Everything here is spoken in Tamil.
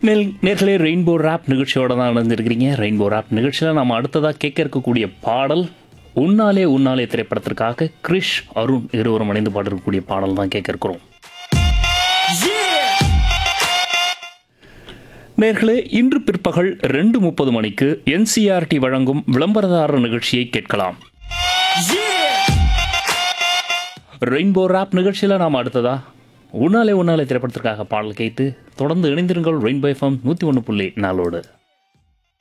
நெல் நேர்களே ரெயின்போ ராப் நிகழ்ச்சியோட தான் இணைஞ்சிருக்கிறீங்க ரெயின்போ ராப் நிகழ்ச்சியில் நாம் அடுத்ததாக கேட்க இருக்கக்கூடிய பாடல் உன்னாலே உன்னாலே திரைப்படத்திற்காக கிரிஷ் அருண் இருவரும் இணைந்து பாடிருக்கக்கூடிய பாடல் தான் கேட்க இருக்கிறோம் நேர்களே இன்று பிற்பகல் ரெண்டு முப்பது மணிக்கு என்சிஆர்டி வழங்கும் விளம்பரதாரர் நிகழ்ச்சியை கேட்கலாம் ரெயின்போ ராப் நிகழ்ச்சியில் நாம் அடுத்ததா உன்னாலே உன்னாலே திரைப்படத்திற்காக பாடல் கேட்டு தொடர்ந்து இணைந்திருங்கள் ரெயின்போ எஃப்எம் நூற்றி ஒன்று புள்ளி நாலோடு